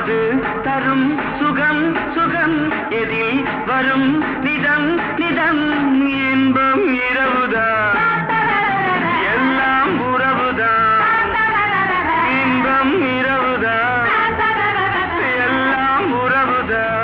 அது தரும் சுகம் சுகம் எதில் வரும் நிதம் நிதம் இன்பம் இரவுதான் எல்லாம் உறவுதான் இன்பம் இரவுதான் எல்லாம் உறவுதான்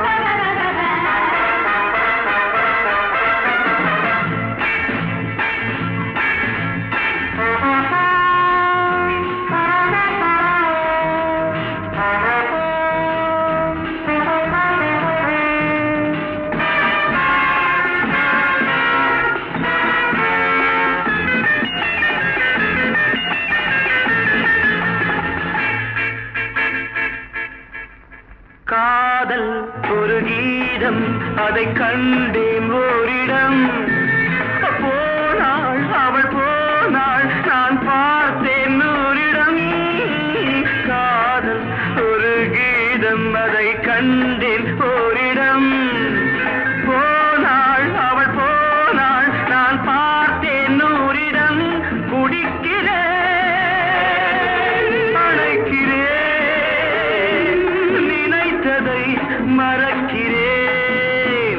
காதல் ஒரு கீதம் அதை கண்டேன் ஓரிடம் போனாள் அவள் போனாள் நான் பார்த்தேன் நூறிடம் காதல் ஒரு கீதம் அதை கண்டேன் ஓரிடம் போனாள் அவள் போனாள் நான் பார்த்தேன் நூறிடம் குடிக்கிறேன் அழைக்கிறேன் நினைத்ததை மறக்கிறேன்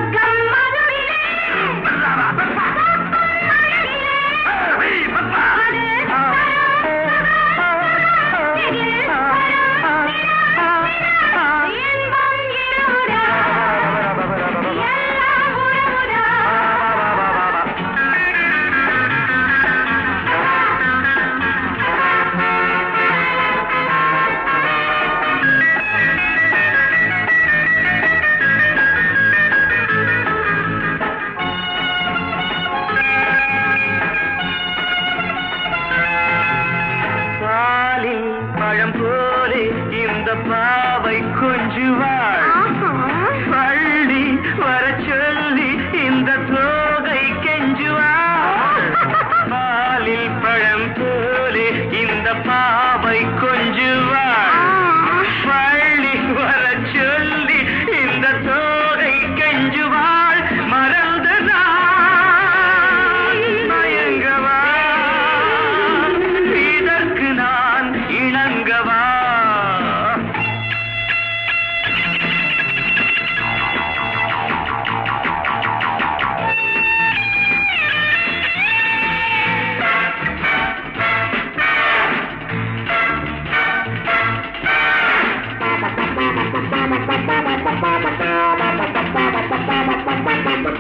பாலில் பழம் போலே இந்த பாவை கொஞ்சுவாள் பள்ளி வர சொல்லி இந்த தோகை கெஞ்சுவாள் பாலில் பழம் போலே இந்த பாவை கொஞ்சுவாள் பள்ளி வர சொல்லி இந்த தோகை கெஞ்சுவாள் மறந்ததா மயங்கவா இதற்கு நான் இணங்கவா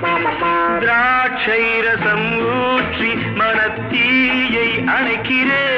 திராட்சை ரசம் ஊற்றி மனத்தீயை அணைக்கிறேன்